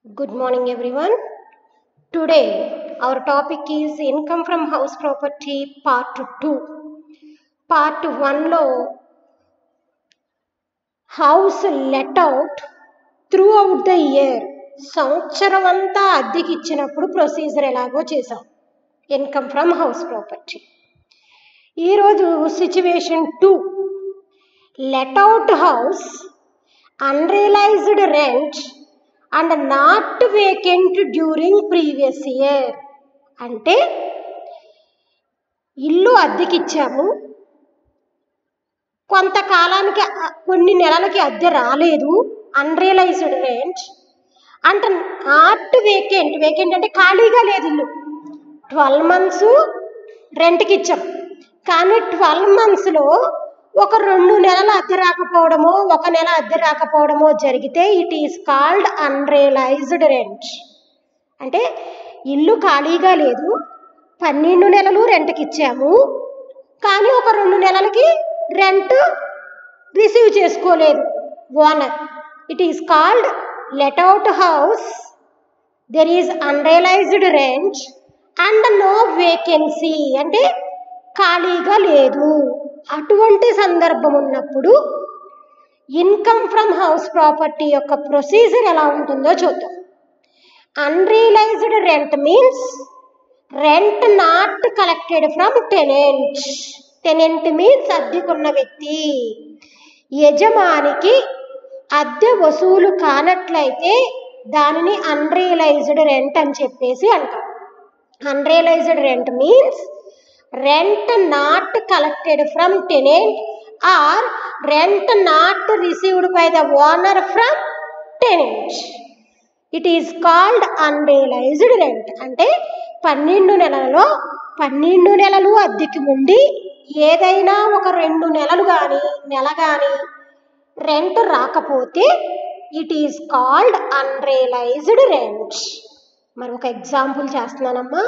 Good morning, everyone. Today, our topic is income from house property part 2. Part 1 లో house let out through out the year సంవత్సరం అంతా అద్దెకి ఇచ్చినప్పుడు procedure ఎలాగో చేసాం ఇన్కమ్ ఫ్రమ్ హౌస్ ప్రాపర్టీ ఈరోజు situation two let out house unrealised rent and not vacant during previous year అంటే ఇల్లు అద్దెకిచ్చాము కొంతకాలానికి అ- కొన్ని నెలలకి అద్దె రాలేదు అన్రియలైజ్డ్ రెంట్ అంటే నాట్ వేకెంట్ వేకెంట్ అంటే ఖాళీగా లేదు ఇల్లు ట్వెల్వ్ మంత్స్ రెంట్కి ఇచ్చాం కానీ ట్వెల్వ్ మంత్స్లో ఒక రెండు నెలల అద్దె రాకపోవడమో ఒక నెల అద్దె రాకపోవడమో జరిగితే it is called unrealised rent అంటే ఇల్లు ఖాళీగా లేదు పన్నెండు నెలలు రెంట్కి ఇచ్చాము కానీ ఒక రెండు నెలలకి రెంట్ రిసీవ్ చేసుకోలేదు owner it is called let out house there is unrealised rent and no vacancy అంటే ఖాళీగా లేదు అటువంటి సందర్భం ఉన్నప్పుడు ఇన్కమ్ ఫ్రమ్ హౌస్ ప్రాపర్టీ యొక్క ప్రొసీజర్ ఎలా ఉంటుందో చూద్దాం unrealised rent means rent not collected from tenant tenant means అద్దెకున్న వ్యక్తి యజమానికి అద్దె వసూలు కానట్లయితే దానిని అన్రియలైజ్డ్ రెంట్ అని చెప్పేసి అంటాం unrealised rent means rent not collected from tenant or rent not received by the owner from tenant it is called unrealised rent అంటే పన్నెండు నెలలలో పన్నెండు నెలలు అద్దెకి ఉండి ఏదైనా ఒక రెండు నెలలు కానీ నెల కానీ రెంట్ రాకపోతే it is called unrealised rent మరి ఒక ఎగ్జాంపుల్ చేస్తున్నానమ్మా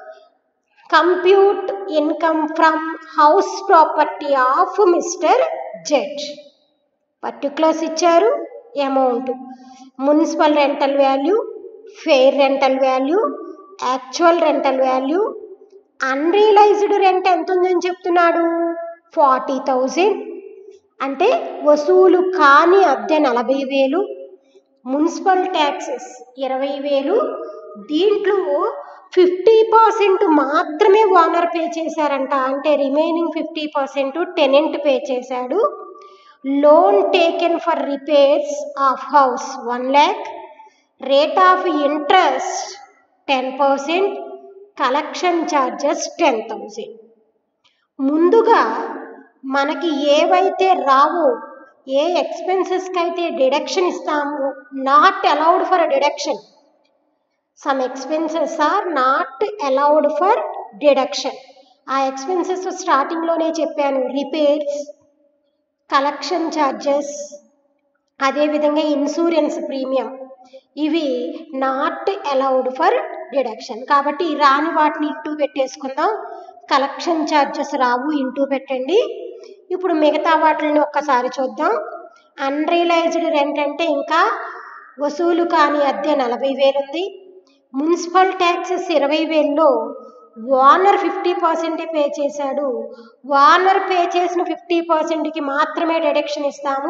compute income from house property of mister Z particulars ఇచ్చారు amount municipal rental value fair rental value actual rental value unrealised rent ఎంత ఉందని చెప్తున్నాడు ఫార్టీ థౌజండ్ అంటే వసూలు కాని అద్దె నలభై వేలు మున్సిపల్ ట్యాక్సెస్ ఇరవై వేలు దీంట్లో ఫిఫ్టీ పర్సెంట్ మాత్రమే ఓనర్ పే చేశారంట అంటే remaining fifty percent tenant pay చేశాడు loan taken for repairs of house one lakh rate of interest ten percent collection charges ten thousand ముందుగా మనకి ఏవైతే రావో ఏ ఎక్స్పెన్సెస్కి అయితే డిడక్షన్ ఇస్తామో not allowed for deduction some expenses are not allowed for deduction ఆ ఎక్స్పెన్సెస్ స్టార్టింగ్లోనే చెప్పాను రిపేర్స్ కలెక్షన్ ఛార్జెస్ అదేవిధంగా ఇన్సూరెన్స్ ప్రీమియం ఇవి నాట్ అలౌడ్ ఫర్ డిడక్షన్ కాబట్టి ఈ రాని వాటిని ఇంటూ పెట్టేసుకుందాం కలెక్షన్ ఛార్జెస్ రావు ఇంటూ పెట్టండి ఇప్పుడు మిగతా వాటిని ఒక్కసారి చూద్దాం అన్రియలైజ్డ్ రెంట్ అంటే ఇంకా వసూలు కాని అద్దె నలభై వేలు ఉంది మున్సిపల్ ట్యాక్సెస్ ఇరవై వేల్లో ఓనర్ ఫిఫ్టీ పర్సెంటే పే చేశాడు ఓనర్ పే చేసిన ఫిఫ్టీ పర్సెంట్కి మాత్రమే డిడక్షన్ ఇస్తాము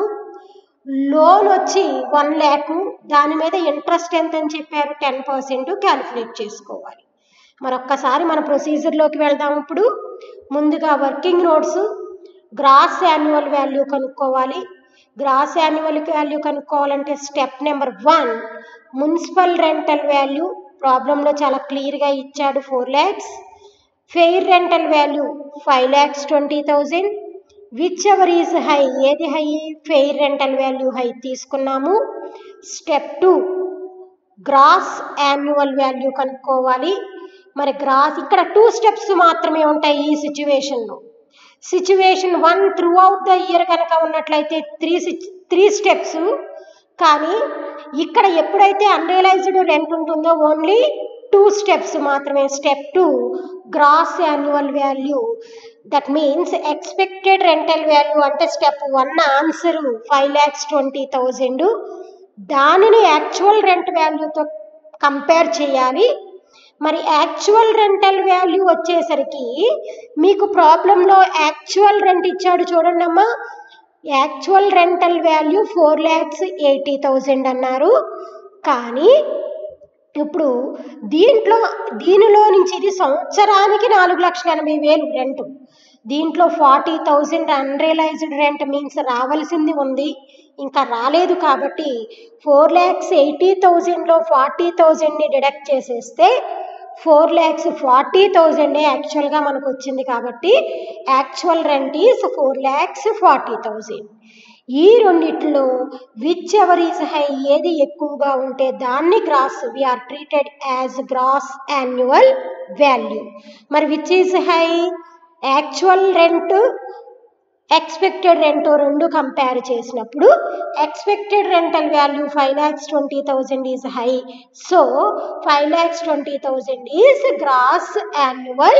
లోన్ వచ్చి వన్ ల్యాక్ దాని మీద ఇంట్రెస్ట్ ఎంత అని చెప్పారు టెన్ పర్సెంట్ క్యాలిక్యులేట్ చేసుకోవాలి మరొక్కసారి మన ప్రొసీజర్లోకి వెళ్దాం ఇప్పుడు ముందుగా working notes gross annual value కనుక్కోవాలి గ్రాస్ యాన్యువల్ వాల్యూ కనుక్కోవాలంటే step number one municipal rental value ప్రాబ్లంలో చాలా క్లియర్గా ఇచ్చాడు four lakhs fair rental value five lakhs twenty thousand whichever is high ఏది high fair rental value high తీసుకున్నాము step two gross annual value కనుక్కోవాలి మరి గ్రాస్ ఇక్కడ టూ స్టెప్స్ మాత్రమే ఉంటాయి ఈ సిచ్యువేషన్లో situation one through out the year కనుక ఉన్నట్లయితే త్రీ త్రీ స్టెప్స్ కానీ ఇక్కడ ఎప్పుడైతే అన్రియలైజ్డ్ రెంట్ ఉంటుందో ఓన్లీ టూ స్టెప్స్ మాత్రమే step two gross annual value that means expected rental value అంటే step one answer five lakhs twenty thousand దానిని యాక్చువల్ రెంట్ వాల్యూతో కంపేర్ చేయాలి మరి యాక్చువల్ రెంటల్ వాల్యూ వచ్చేసరికి మీకు ప్రాబ్లంలో యాక్చువల్ రెంట్ ఇచ్చాడు చూడండి అమ్మా actual rental value four lakhs eighty thousand అన్నారు కానీ ఇప్పుడు దీంట్లో దీనిలో నుంచి ఇది సంవత్సరానికి నాలుగు లక్షల ఎనభై వేలు రెంట్ దీంట్లో forty thousand unrealised rent means రావాల్సింది ఉంది ఇంకా రాలేదు కాబట్టి ఫోర్ ల్యాక్స్ ఎయిటీ థౌజండ్లో ఫార్టీ థౌజండ్ని డిడక్ట్ చేసేస్తే ఫోర్ ల్యాక్స్ ఫార్టీ థౌజండే యాక్చువల్గా మనకు వచ్చింది కాబట్టి actual rent is four lakhs forty thousand ఈ రెండిట్లో విచ్ ఎవర్ ఈజ్ హై ఏది ఎక్కువగా ఉంటే దాన్ని gross we are treated as gross annual value మరి which is high actual rent expected rent రెండు కంపేర్ చేసినప్పుడు expected rental value five lakhs twenty thousand is high so five lakhs twenty thousand is gross annual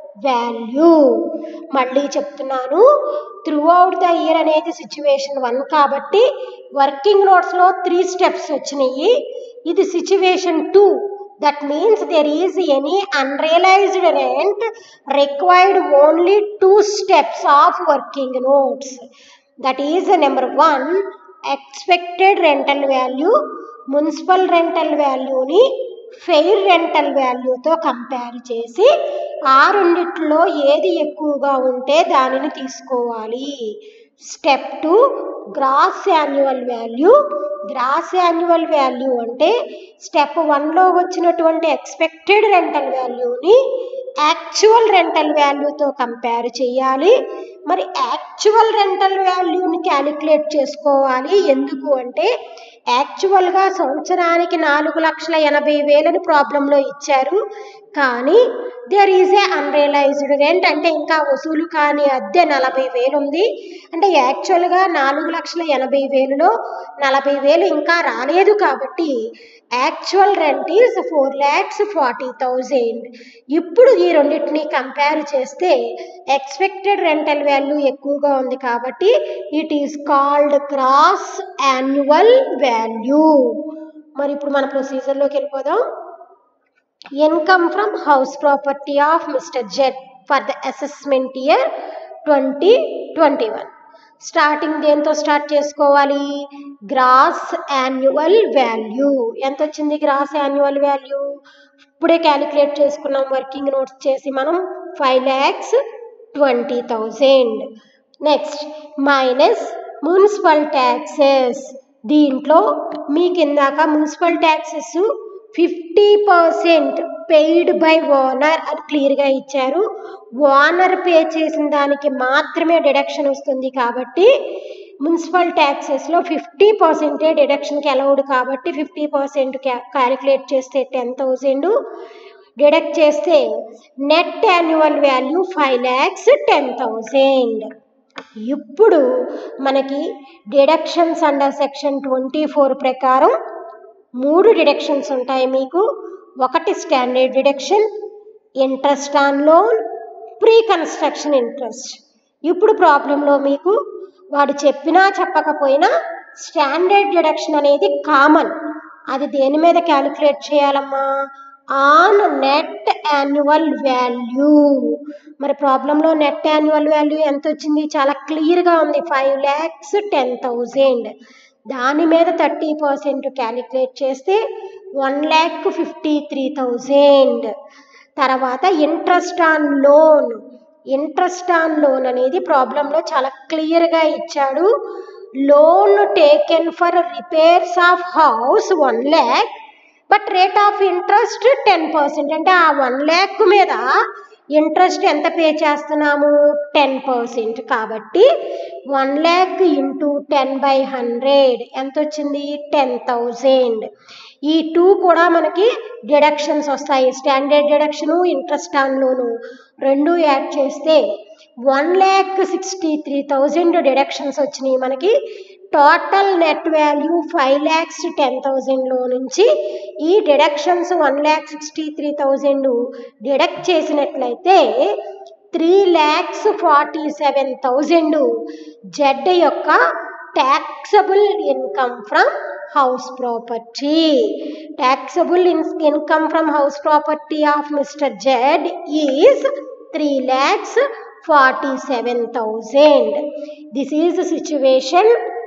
value మళ్ళీ చెప్తున్నాను through out the year అనేది situation one కాబట్టి working నోట్స్లో three steps వచ్చినాయి ఇది situation two that means there is any unrealized rent required only two steps of working notes that is number one expected rental value municipal rental వాల్యూని fair rental వాల్యూతో compare చేసి ఆ రెండిట్లో ఏది ఎక్కువగా ఉంటే దానిని తీసుకోవాలి step two gross annual value gross annual value అంటే స్టెప్ వన్లో వచ్చినటువంటి ఎక్స్పెక్టెడ్ రెంటల్ వాల్యూని యాక్చువల్ రెంటల్ వాల్యూతో కంపేర్ చేయాలి మరి యాక్చువల్ రెంటల్ వాల్యూని క్యాలిక్యులేట్ చేసుకోవాలి ఎందుకు అంటే యాక్చువల్గా సంవత్సరానికి నాలుగు లక్షల ఎనభై వేలని ప్రాబ్లంలో ఇచ్చారు కానీ there is a unrealised rent అంటే ఇంకా వసూలు కాని అద్దె నలభై వేలు ఉంది అంటే యాక్చువల్గా నాలుగు లక్షల ఎనభై వేలులో నలభై వేలు ఇంకా రాలేదు కాబట్టి actual rent is four lakhs forty thousand ఇప్పుడు ఈ రెండింటిని కంపేర్ చేస్తే ఎక్స్పెక్టెడ్ రెంటల్ వాల్యూ ఎక్కువగా ఉంది కాబట్టి it is called gross annual value మరి ఇప్పుడు మన ప్రొసీజర్లోకి వెళ్ళిపోదాం income from house property of mister Z for the assessment year twenty twenty one starting దేంతో స్టార్ట్ చేసుకోవాలి గ్రాస్ యాన్యువల్ వాల్యూ ఎంత వచ్చింది గ్రాస్ యాన్యువల్ వాల్యూ ఇప్పుడే క్యాలిక్యులేట్ చేసుకున్నాం వర్కింగ్ నోట్స్ చేసి మనం five lakhs twenty thousand next minus municipal taxes దీంట్లో మీకు ఇందాక municipal taxes fifty percent paid by owner అని క్లియర్గా ఇచ్చారు ఓనర్ పే చేసిన దానికి మాత్రమే డిడక్షన్ వస్తుంది కాబట్టి మున్సిపల్ ట్యాక్సెస్లో ఫిఫ్టీ పర్సెంటే డిడక్షన్కి అలౌడ్ కాబట్టి ఫిఫ్టీ పర్సెంట్ క్యాలిక్యులేట్ చేస్తే టెన్ థౌజండ్ డిడక్ట్ చేస్తే net annual value five lakhs ten thousand ఇప్పుడు మనకి deductions under section twenty four ప్రకారం మూడు డిడక్షన్స్ ఉంటాయి మీకు ఒకటి standard deduction interest on loan pre construction interest ఇప్పుడు ప్రాబ్లంలో మీకు వాడు చెప్పినా చెప్పకపోయినా స్టాండర్డ్ డిడక్షన్ అనేది కామన్ అది దేని మీద క్యాలిక్యులేట్ చేయాలమ్మా ఆన్ నెట్ యాన్యువల్ వాల్యూ మరి ప్రాబ్లంలో నెట్ యాన్యువల్ వాల్యూ ఎంత వచ్చింది చాలా క్లియర్గా ఉంది ఫైవ్ ల్యాక్స్ టెన్ థౌజండ్ దాని మీద థర్టీ పర్సెంట్ క్యాలిక్యులేట్ చేస్తే one lakh fifty three thousand తర్వాత interest on loan interest on loan అనేది ప్రాబ్లంలో చాలా క్లియర్గా ఇచ్చాడు loan taken for repairs of house one lakh but rate of interest ten percent అంటే ఆ వన్ ల్యాక్ మీద ఇంట్రెస్ట్ ఎంత పే చేస్తున్నాము టెన్ పర్సెంట్ కాబట్టి one lakh into ten by hundred ఎంత వచ్చింది టెన్ థౌజండ్ ఈ టూ కూడా మనకి డిడక్షన్స్ వస్తాయి standard deduction interest on loan రెండు యాడ్ చేస్తే one lakh sixty three thousand deductions వచ్చినాయి మనకి total net value five lakhs ten థౌజండ్లో నుంచి ఈ deductions one lakh sixty three thousand deduct చేసినట్లయితే three lakhs forty seven thousand Z యొక్క taxable income from house property. Taxable in- income from house property of Mr. Z is 3 lakhs 47,000. This is situation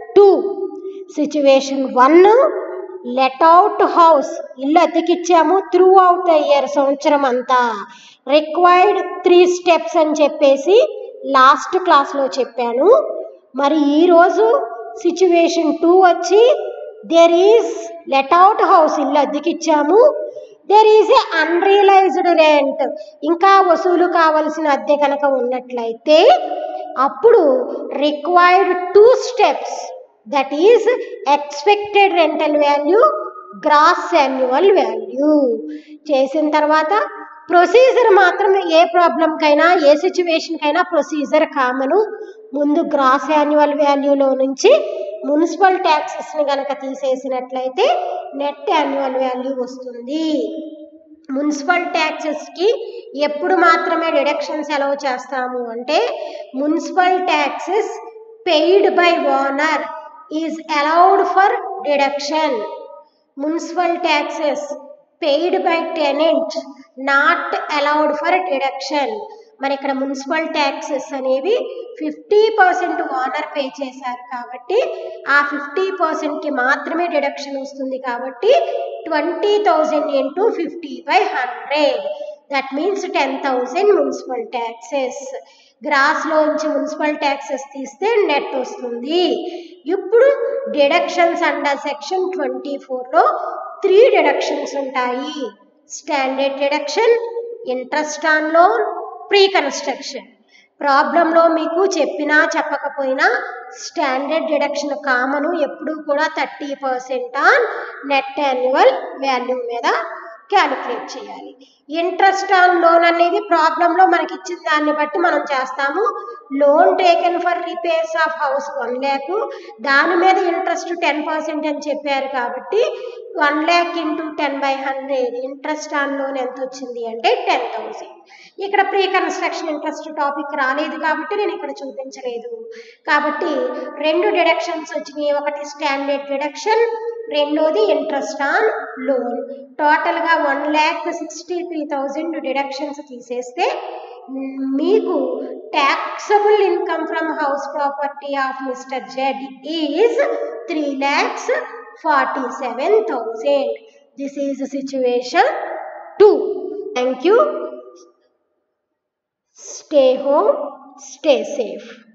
2. Situation 1 let out house ఇల్లు అద్దెకిచ్చాము through out the year సంవత్సరం అంతా required three steps అని చెప్పేసి last క్లాస్లో చెప్పాను మరి ఈరోజు సిచ్యువేషన్ టూ వచ్చి there is let out house ఇల్లు అద్దెకిచ్చాము there is a unrealised rent ఇంకా వసూలు కావలసిన అద్దె కనుక ఉన్నట్లయితే అప్పుడు required two steps that is expected rental value gross annual value చేసిన తర్వాత ప్రొసీజర్ మాత్రం ఏ ప్రాబ్లంకైనా ఏ సిచ్యువేషన్కైనా ప్రొసీజర్ కామను ముందు గ్రాస్ యాన్యువల్ వాల్యూలో నుంచి మున్సిపల్ ట్యాక్సెస్ని కనుక తీసేసినట్లయితే నెట్ యాన్యువల్ వాల్యూ వస్తుంది మున్సిపల్ ట్యాక్సెస్కి ఎప్పుడు మాత్రమే డిడక్షన్స్ అలౌ చేస్తాము అంటే municipal taxes paid by owner is allowed for deduction municipal taxes paid by tenant not allowed for deduction మరి ఇక్కడ మున్సిపల్ ట్యాక్సెస్ అనేవి ఫిఫ్టీ పర్సెంట్ ఓనర్ పే చేశారు కాబట్టి ఆ ఫిఫ్టీ పర్సెంట్కి మాత్రమే డిడక్షన్ వస్తుంది కాబట్టి twenty thousand into fifty by hundred that means ten thousand municipal taxes గ్రాస్లోంచి మున్సిపల్ ట్యాక్సెస్ తీస్తే నెట్ వస్తుంది ఇప్పుడు డిడక్షన్స్ అండర్ సెక్షన్ ట్వంటీ ఫోర్లో త్రీ డిడక్షన్స్ ఉంటాయి standard deduction interest on loan pre construction ప్రాబ్లంలో మీకు చెప్పినా చెప్పకపోయినా స్టాండర్డ్ డిడక్షన్ కామను ఎప్పుడూ కూడా thirty percent on net annual value మీద క్యాలిక్యులేట్ చేయాలి ఇంట్రెస్ట్ ఆన్ లోన్ అనేది ప్రాబ్లంలో మనకి ఇచ్చిన దాన్ని బట్టి మనం చేస్తాము loan taken for repairs of house one lakh దాని మీద ఇంట్రెస్ట్ టెన్ పర్సెంట్ అని చెప్పారు కాబట్టి one lakh into ten by hundred interest on loan ఎంత వచ్చింది అంటే టెన్ థౌసండ్ ఇక్కడ ప్రీ కన్స్ట్రక్షన్ ఇంట్రెస్ట్ టాపిక్ రాలేదు కాబట్టి నేను ఇక్కడ చూపించలేదు కాబట్టి రెండు డిడక్షన్స్ వచ్చినాయి ఒకటి స్టాండర్డ్ డిడక్షన్ రెండోది ఇంట్రెస్ట్ ఆన్ లోన్ టోటల్గా one lakh sixty three thousand deductions తీసేస్తే మీకు taxable income from house property of mister Z is three lakhs forty seven thousand this is situation two thank you stay home stay safe